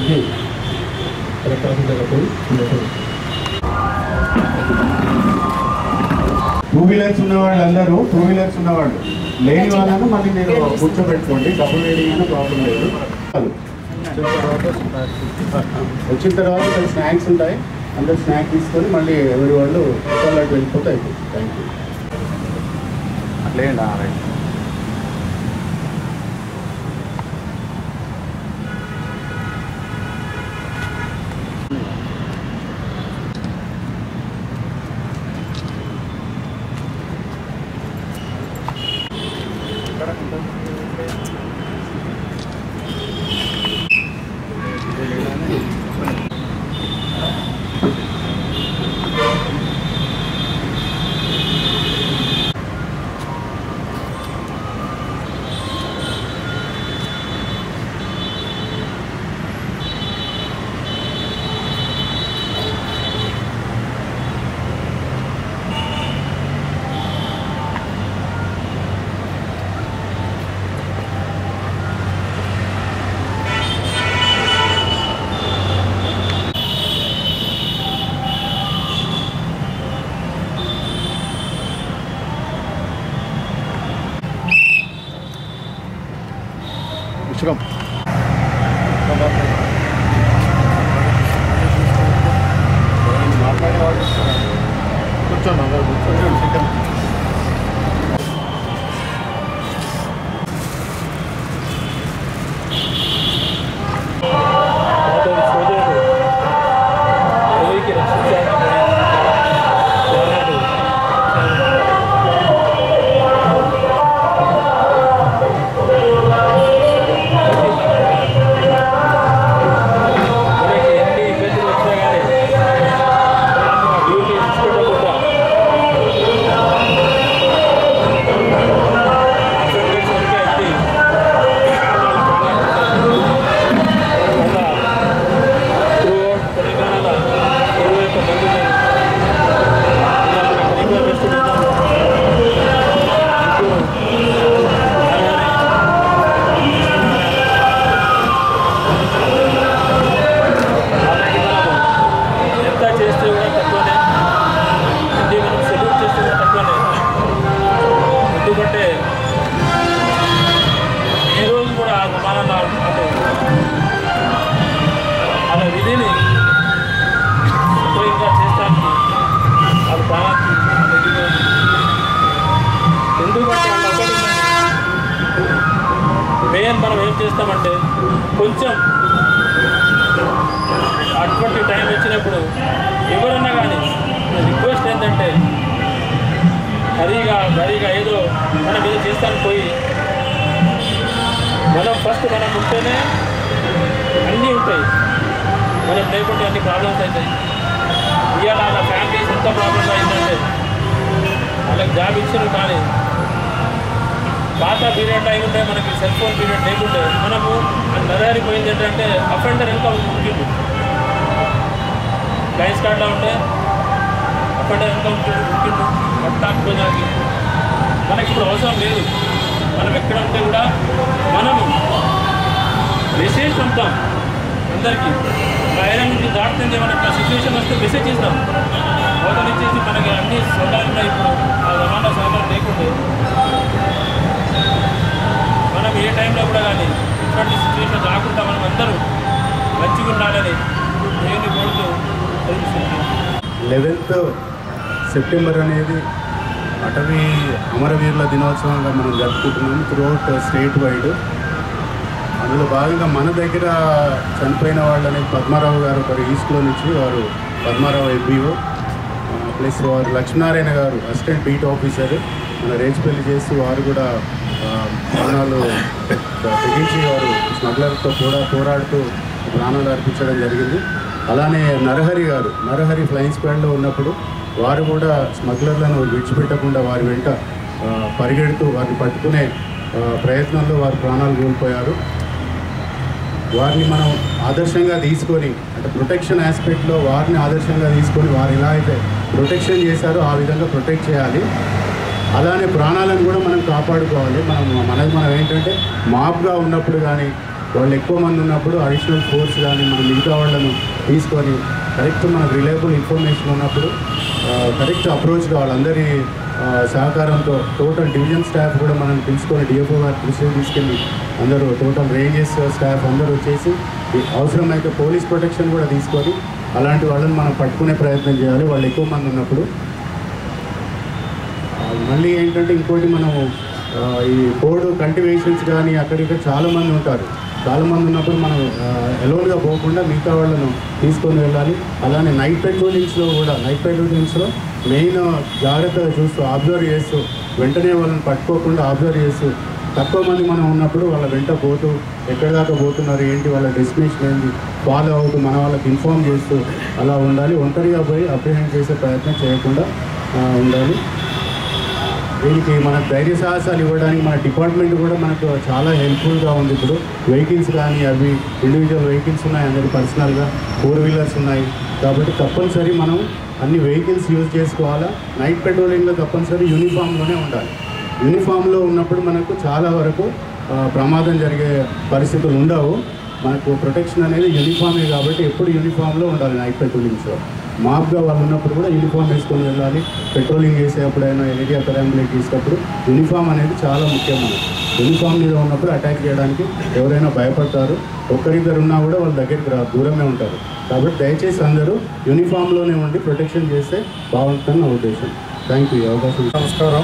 చేయడానికి collector office దగ్గర పోయి ఉండేది. టూ వీలర్స్ ఉన్న వాళ్ళందరూ టూ వీలర్స్ ఉన్నవాళ్ళు లేని వాళ్ళను మళ్ళీ మీరు కూర్చోబెట్టుకోండి డబుల్ రీడింగ్ అయినా ప్రాబ్లం లేదు చాలు. వచ్చిన తర్వాత ఇక్కడ స్నాక్స్ ఉంటాయి అందరు స్నాక్ తీసుకొని మళ్ళీ ఎవరి వాళ్ళు వాళ్ళకి వెళ్ళిపోతే అయిపోతుంది థ్యాంక్ యూ అట్లేండి రైట్ విశ్వం కూర్చోండి అందరూ కూర్చోండి చికెన్ అతని సోదరుడు రవికి రక్షించాలని పోరాడు మనకి ఎన్ని ఇబ్బందులు వచ్చినా కానీ డ్యూటీ ఇచ్చిపెట్టకుండా అసెంబ్లీస్ వరకే ఎత్తి తెలంగాణలో ఇరవై ఒక్క మంది ఉన్నారు. ఇలా మనకు రిక్వైర్మెంట్స్ ఉన్నాం. ఇప్పుడు అలాగే మనము ఎంత చేస్తే కూడా తక్కువనే ఇది మనం సెల్యూట్ చేస్తే కూడా తక్కువనే ఎందుకంటే ఏ రోజు కూడా ఆ సమానంగా అంటే అలా విధిని సక్రమంగా చేస్తానికి అది ప్రాణానికి మన ఎదురు ఎందుకంటే వాళ్ళు అక్కడ మెయిన్ మనం ఏం చేస్తామంటే కొంచెం అటువంటి టైం వచ్చినప్పుడు ఎవరన్నా కానీ రిక్వెస్ట్ ఏంటంటే హరిగా గరిగా ఏదో మనం ఏదో చేస్తానికి పోయి మనం ఫస్ట్ మనం ఉంటేనే అన్నీ ఉంటాయి మనం లేకుంటే అన్ని ప్రాబ్లమ్స్ అవుతాయి ఇవాళ వాళ్ళ ఫ్యామిలీస్ ఎంత ప్రాబ్లమ్స్ అయిందంటే వాళ్ళకి జాబ్ ఇచ్చారు కానీ పాత పీరియడ్ టైం ఉంటే మనకి సెల్ ఫోన్ పీరియడ్ లేకుంటే మనము నరహరి పోయింది ఏంటంటే అఫెండర్ ఇంకా ఉంటుంది లైన్స్ కార్డ్లో ఉంటే అఫెండర్ ఇంకా ఉంటుంది ఉంటుంది పట్టాకపోయినాకి మనకి ఇప్పుడు అవసరం లేదు మనం ఎక్కడ ఉంటే కూడా మనము మెసేజ్ పంపుతాం అందరికీ ఐరన్ నుంచి దాటుతుంది మనకి సిచ్యువేషన్ వస్తే మెసేజ్ ఇస్తాం అవతల ఇచ్చేసి మనకి అన్ని సౌకర్యాలు ఉన్నాయి ఇప్పుడు ఆ రవాణా సౌకర్యం లేకుంటే మనం ఏ టైంలో కూడా కానీ ఇటువంటి సిచ్యువేషన్ రాకుండా మనం అందరూ మంచిగా ఉండాలని దేవుని కోరుతూ తెలుస్తున్నాం లెవెన్త్ సెప్టెంబర్ అనేది అటవీ అమరవీరుల దినోత్సవంగా మనం జరుపుకుంటున్నాం త్రూఅవుట్ స్టేట్ వైడ్ అందులో భాగంగా మన దగ్గర చనిపోయిన వాళ్ళని పద్మారావు గారు ఒకరు ఈస్ట్లో నుంచి వారు పద్మారావు ఎంపీఓ ప్లస్ వారు లక్ష్మీనారాయణ గారు అసిస్టెంట్ బీట్ ఆఫీసర్ మన రేచిపల్లి చేస్తూ వారు కూడా ఆ, ప్రాణాలు తెగించి వారు స్మగ్లర్తో కూడా పోరాడుతూ ప్రాణాలు అర్పించడం జరిగింది అలానే నరహరి గారు నరహరి ఫ్లయింగ్ స్క్వాడ్లో ఉన్నప్పుడు వారు కూడా స్మగ్లర్లను విడిచిపెట్టకుండా వారి వెంట ఆ, పరిగెడుతూ వారిని పట్టుకునే ఆ, ప్రయత్నంలో వారు ప్రాణాలు కోల్పోయారు వారిని మనం ఆదర్శంగా తీసుకొని అంటే ప్రొటెక్షన్ ఆస్పెక్ట్లో వారిని ఆదర్శంగా తీసుకొని వారు ఎలా అయితే ప్రొటెక్షన్ చేశారో ఆ విధంగా ప్రొటెక్ట్ చేయాలి అలానే ప్రాణాలను కూడా మనం కాపాడుకోవాలి మనం మనది మనం ఏంటంటే మాప్గా ఉన్నప్పుడు కానీ వాళ్ళు ఎక్కువ మంది ఉన్నప్పుడు అడిషనల్ ఫోర్స్ కానీ మన మిగతా వాళ్ళను తీసుకొని కరెక్ట్ మనకు రిలయబుల్ ఇన్ఫర్మేషన్ ఉన్నప్పుడు కరెక్ట్ అప్రోచ్ వాళ్ళందరి ఆ, సహకారంతో టోటల్ డివిజన్ స్టాఫ్ కూడా మనం పిలుచుకొని డిఎఫ్ఓ గారి దృష్టికి తీసుకెళ్ళి అందరూ టోటల్ రేంజెస్ స్టాఫ్ అందరూ వచ్చేసి ఈ అవసరమైతే పోలీస్ ప్రొటెక్షన్ కూడా తీసుకొని అలాంటి వాళ్ళని మనం పట్టుకునే ప్రయత్నం చేయాలి వాళ్ళు ఎక్కువ మంది ఉన్నప్పుడు ఆ, మళ్ళీ ఏంటంటే ఇంకోటి మనం ఆ, ఈ కోడ్ కల్టివేషన్స్ కానీ అక్కడ ఇక్కడ చాలా మంది ఉంటారు చాలా మంది ఉన్నప్పుడు మనం ఎలోన్గా పోకుండా మిగతా వాళ్ళను తీసుకొని వెళ్ళాలి అలానే నైట్ పెట్రోలింగ్స్లో కూడా నైట్ పెట్రోలింగ్స్లో మెయిన్ జాగ్రత్తగా చూస్తూ అబ్జర్వ్ చేస్తూ వెంటనే వాళ్ళని పట్టుకోకుండా అబ్జర్వ్ చేస్తూ తక్కువ మంది మనం ఉన్నప్పుడు వాళ్ళ వెంట పోతూ ఎక్కడి దాకా పోతున్నారు ఏంటి వాళ్ళ డెస్టినేషన్ ఏంటి ఫాలో అవుతూ మన వాళ్ళకి ఇన్ఫామ్ చేస్తూ అలా ఉండాలి ఒంటరిగా పోయి అప్రిహెండ్ చేసే ప్రయత్నం చేయకుండా ఆ, ఉండాలి దీనికి మన ధైర్య సాహసాలు ఇవ్వడానికి మన డిపార్ట్మెంట్ కూడా మనకు చాలా హెల్ప్ఫుల్గా ఉంది ఇప్పుడు వెహికల్స్ కానీ అవి ఇండివిజువల్ వెహికల్స్ ఉన్నాయి అందరి పర్సనల్గా ఫోర్ వీలర్స్ ఉన్నాయి కాబట్టి తప్పనిసరి మనం అన్ని వెహికల్స్ యూజ్ చేసుకోవాలా నైట్ పెట్రోలింగ్లో తప్పనిసరి యూనిఫామ్లోనే ఉండాలి యూనిఫామ్లో ఉన్నప్పుడు మనకు చాలా వరకు ఆ, ప్రమాదం జరిగే పరిస్థితులు ఉండవు మనకు ప్రొటెక్షన్ అనేది యూనిఫామే కాబట్టి ఎప్పుడు యూనిఫామ్లో ఉండాలి నైట్ పెట్రోలింగ్స్లో మాప్గా వాళ్ళు ఉన్నప్పుడు కూడా యూనిఫామ్ వేసుకొని వెళ్ళాలి పెట్రోలింగ్ చేసేప్పుడైనా ఏరియా పెరాంబులేట్ చేసేటప్పుడు యూనిఫామ్ అనేది చాలా ముఖ్యం మనకి యూనిఫామ్ మీద ఉన్నప్పుడు అటాక్ చేయడానికి ఎవరైనా భయపడతారు ఒక్కరిద్దరు ఉన్నా కూడా వాళ్ళ దగ్గరికి రా దూరమే ఉంటారు కాబట్టి దయచేసి అందరూ యూనిఫామ్లోనే ఉండి ప్రొటెక్షన్ చేస్తే బాగుంటుందని నా ఉద్దేశం థ్యాంక్ యూ ఈ అవకాశం ఇచ్చారు. నమస్కారం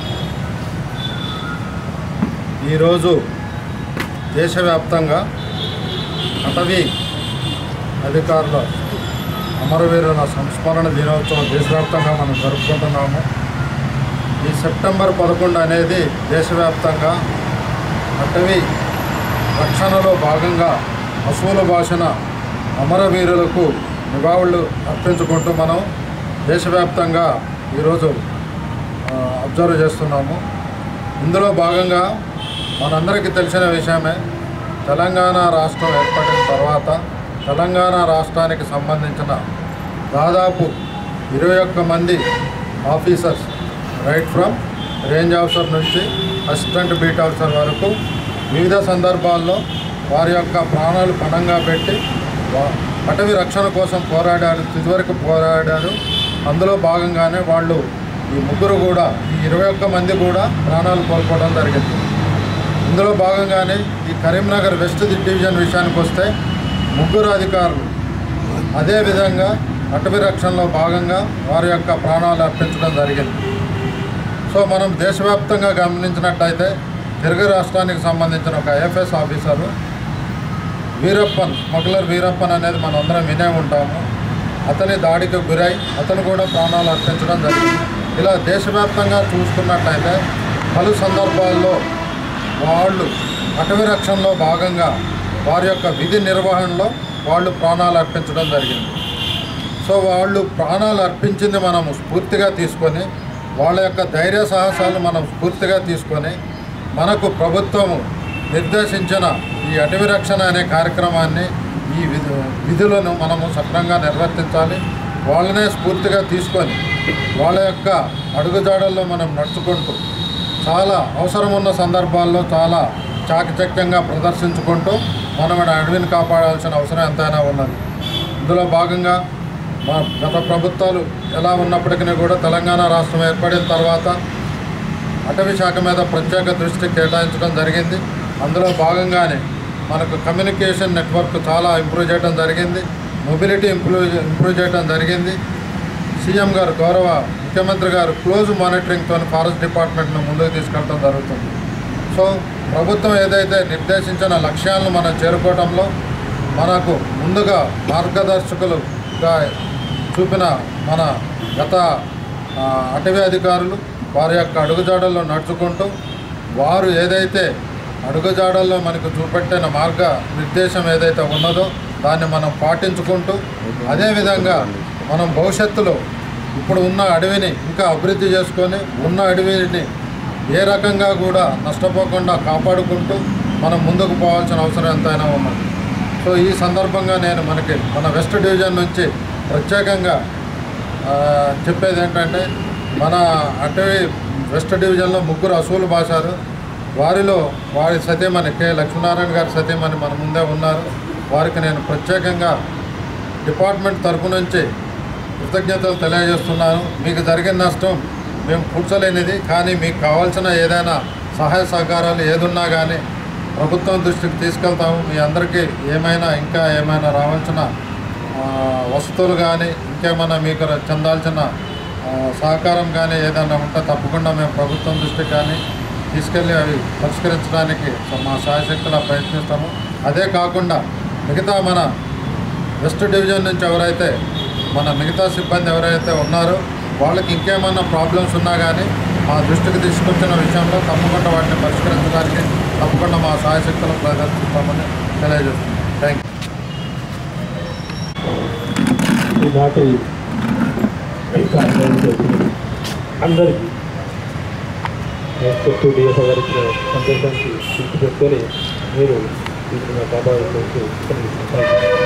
ఈరోజు దేశవ్యాప్తంగా అటవీ అధికారుల అమరవీరుల సంస్మరణ దినోత్సవం దేశవ్యాప్తంగా మనం జరుపుకుంటున్నాము ఈ సెప్టెంబర్ పదకొండు అనేది దేశవ్యాప్తంగా అటవీ రక్షణలో భాగంగా అసూల భాషన అమరవీరులకు నివాళులు అర్పించుకుంటూ మనం దేశవ్యాప్తంగా ఈరోజు ఆ, అబ్జర్వ్ చేస్తున్నాము ఇందులో భాగంగా మనందరికీ తెలిసిన విషయమే తెలంగాణ రాష్ట్రం ఏర్పడిన తర్వాత తెలంగాణ రాష్ట్రానికి సంబంధించిన దాదాపు ఇరవై ఒక్క మంది officers right from range officer నుంచి అసిస్టెంట్ బీట్ ఆఫీసర్ వరకు వివిధ సందర్భాల్లో వారి యొక్క ప్రాణాలు పణంగా పెట్టి వా- అటవీ రక్షణ కోసం పోరాడారు ఇదివరకు పోరాడారు అందులో భాగంగానే వాళ్ళు ఈ ముగ్గురు కూడా ఈ ఇరవై ఒక్క మంది కూడా ప్రాణాలు కోల్పోవడం జరిగింది ఇందులో భాగంగానే ఈ కరీంనగర్ వెస్ట్ డివిజన్ విషయానికి వస్తే ముగ్గురు అధికారులు అదేవిధంగా అటవీ రక్షణలో భాగంగా వారి యొక్క ప్రాణాలు అర్పించడం జరిగింది సో మనం దేశవ్యాప్తంగా గమనించినట్టయితే తెలుగు రాష్ట్రానికి సంబంధించిన ఒక IFS officer Veerappan smuggler Veerappan అనేది మనం అందరం వినే ఉంటాము అతని దాడికి గురై అతను కూడా ప్రాణాలు అర్పించడం జరిగింది ఇలా దేశవ్యాప్తంగా చూసుకున్నట్లయితే పలు సందర్భాల్లో వాళ్ళు అటవీ రక్షణలో భాగంగా వారి యొక్క విధి నిర్వహణలో వాళ్ళు ప్రాణాలు అర్పించడం జరిగింది సో వాళ్ళు ప్రాణాలు అర్పించింది మనము స్ఫూర్తిగా తీసుకొని వాళ్ళ యొక్క ధైర్య సాహసాలు మనం స్ఫూర్తిగా తీసుకొని మనకు ప్రభుత్వము నిర్దేశించిన ఈ అటవీ రక్షణ అనే కార్యక్రమాన్ని ఈ విధు విధులను మనము సక్రంగా నిర్వర్తించాలి వాళ్ళనే స్ఫూర్తిగా తీసుకొని వాళ్ళ యొక్క అడుగుజాడల్లో మనం నడుచుకుంటూ చాలా అవసరం ఉన్న సందర్భాల్లో చాలా చాకచక్యంగా ప్రదర్శించుకుంటూ మనం ఈ అడవిని కాపాడాల్సిన అవసరం ఎంతైనా ఉన్నది ఇందులో భాగంగా మా గత ప్రభుత్వాలు ఎలా ఉన్నప్పటికీ కూడా తెలంగాణ రాష్ట్రం ఏర్పడిన తర్వాత అటవీ శాఖ మీద ప్రత్యేక దృష్టి కేటాయించడం జరిగింది అందులో భాగంగానే మనకు కమ్యూనికేషన్ నెట్వర్క్ చాలా ఇంప్రూవ్ చేయడం జరిగింది మొబిలిటీ ఇంప్రూవ్ ఇంప్రూవ్ చేయడం జరిగింది సీఎం గారు గౌరవ ముఖ్యమంత్రి గారు క్లోజ్ మానిటరింగ్తో ఫారెస్ట్ డిపార్ట్మెంట్ను ముందుకు తీసుకెళ్ళడం జరుగుతుంది సో ప్రభుత్వం ఏదైతే నిర్దేశించిన లక్ష్యాలను మనం చేరుకోవడంలో మనకు ముందుగా మార్గదర్శకులుగా చూపిన మన గత ఆ, అటవీ అధికారులు వారి యొక్క అడుగుజాడల్లో నడుచుకుంటూ వారు ఏదైతే అడుగుజాడల్లో మనకు చూపెట్టిన మార్గ నిర్దేశం ఏదైతే ఉన్నదో దాన్ని మనం పాటించుకుంటూ అదేవిధంగా మనం భవిష్యత్తులో ఇప్పుడు ఉన్న అడవిని ఇంకా అభివృద్ధి చేసుకొని ఉన్న అడవిని ఏ రకంగా కూడా నష్టపోకుండా కాపాడుకుంటూ మనం ముందుకు పోవాల్సిన అవసరం ఎంతైనా ఉన్నది సో ఈ సందర్భంగా నేను మనకి మన వెస్ట్ డివిజన్ నుంచి ప్రత్యేకంగా ఆ, చెప్పేది ఏంటంటే మన అటవీ వెస్ట్ డివిజన్లో ముగ్గురు అసూలు భాషారు వారిలో వారి సతీమణి కె లక్ష్మీనారాయణ గారి సతీమణి మన ముందే ఉన్నారు వారికి నేను ప్రత్యేకంగా డిపార్ట్మెంట్ తరపు నుంచి కృతజ్ఞతలు తెలియజేస్తున్నాను మీకు జరిగిన నష్టం మేము పూడ్చలేనిది కానీ మీకు కావాల్సిన ఏదైనా సహాయ సహకారాలు ఏదున్నా కానీ ప్రభుత్వం దృష్టికి తీసుకెళ్తాము మీ అందరికీ ఏమైనా ఇంకా ఏమైనా రావాల్సిన ఆ, వస్తువులు కానీ ఇంకేమైనా మీకు చెందాల్సిన ఆ, సహకారం కానీ ఏదైనా ఉంటే తప్పకుండా మేము ప్రభుత్వం దృష్టికి కానీ తీసుకెళ్ళి అవి పరిష్కరించడానికి మా శాయశక్తిలా ప్రయత్నిస్తాము అదే కాకుండా మిగతా మన వెస్ట్ డివిజన్ నుంచి ఎవరైతే మన మిగతా సిబ్బంది ఎవరైతే ఉన్నారో వాళ్ళకి ఇంకేమైనా ప్రాబ్లమ్స్ ఉన్నా కానీ మా దృష్టికి తీసుకొచ్చిన విషయంలో తప్పకుండా వాటిని పరిష్కరించడానికి తప్పకుండా మా సాయశక్తులు ప్రదర్శిస్తామని తెలియజేస్తున్నాం థ్యాంక్ యూ ఈనాటి ఈ కార్యక్రమం చేస్తున్న అందరికీ నేను చెప్తూ డిఎస్ఓ గారికి సందేశానికి గుర్తు పెట్టుకొని మీరు తీసుకున్న ప్రభావితం